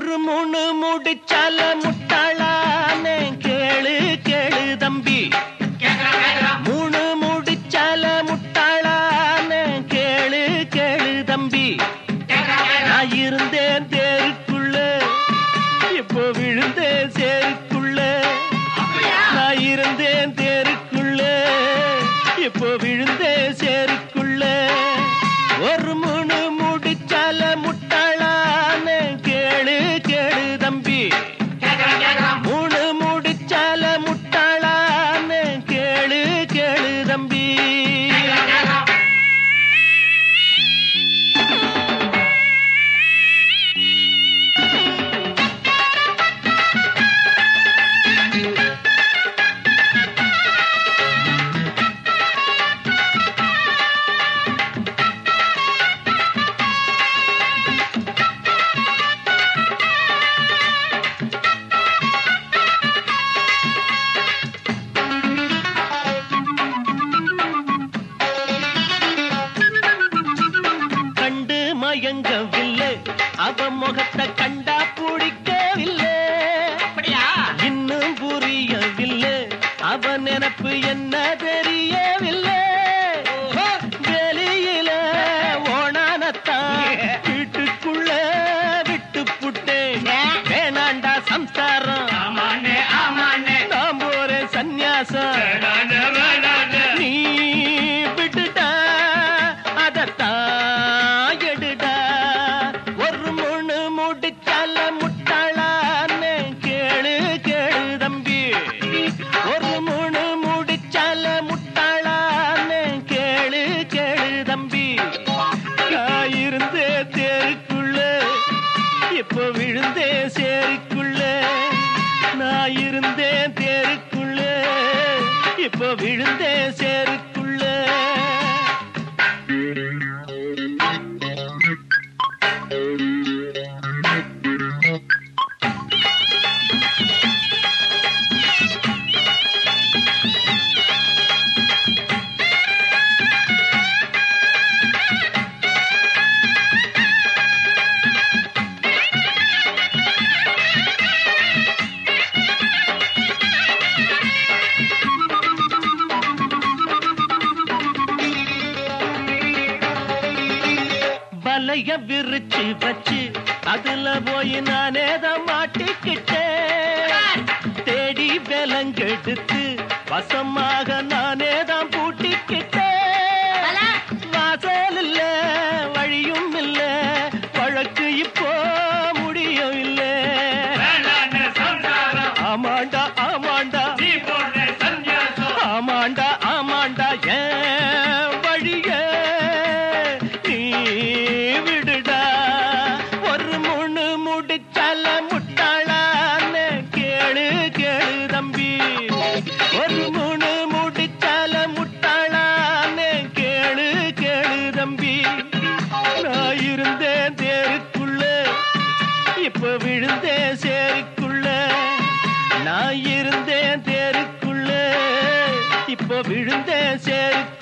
ஒரு மூணு முடிச்சால முட்டாளானே கேளு கேளு தம்பி மூணு முடிச்சால முட்டாளானே கேளு கேளு தம்பி நான் இருந்தேன் தேருக்குள்ள இப்போ விழுந்தேன் சேருக்குள்ள நான் இருந்தேன் தேருக்குள்ள இப்போ விழுந்தேன் சேருக்குள்ள ஒரு மூணு முடிச்சால முட்டாளான கேளு கேளு தம்பி மூணு முடிச்சால முட்டாளான கேளு கேளு தம்பி கண்டு மயங்கவில்லை அவ முகத்தை கண்டா பிடிக்கவில்லை இன்னும் புரியவில்லை அவ நினப்பு என்ன தெரியவில்லை வெளியில ஓணானத்தான் வீட்டுக்குள்ள விட்டு புட்டேன் வேணாண்டா சம்சாரம் நான் போறேன் சந்நியாசம் நீ விட்டுட்டா அதத்தான் எடுடா ஒரு முழு முடிச்சால முட்டாளான்னு கேளு கேளு தம்பி ஒரு முழு முடிச்சால முட்டாளான்னு கேளு கேளு தம்பி நான் இருந்தே தேருக்குள்ள இப்போ விழுந்தே சேருக்குள்ள நான் இருந்தேன் தேருக்குள்ள இப்போ விழுந்தே சேருக்குள்ள வலைய விரிச்சு வச்சு அதுல போய் நானே தான் மாட்டிக்கிட்டேன் தேடி விலங்கெடுத்து வசமாக நானே தான் பூட்டிக்கிட்டேன் வாசல் இல்ல வழியும் இல்ல வழக்கு இப்போ முடியும் இல்ல ஆமாண்டா ஆமாண்டா ஆமாண்டா ஆமாண்டா ஏன் வழிய நீ விடுடா ஒரு முணு முடிச்சால முட்டாளான்னு கேளு கேளு தம்பி ஒரு முணு முடிச்சால முட்டாளான்னு கேளு கேளு தம்பி நான் இருந்தேன் தேருக்குள்ள இப்ப விழுந்தேன் சேருக்குள்ள நான் இருந்தேன் தேருக்குள்ள இப்போ விழுந்தேன் சேருக்குள்ள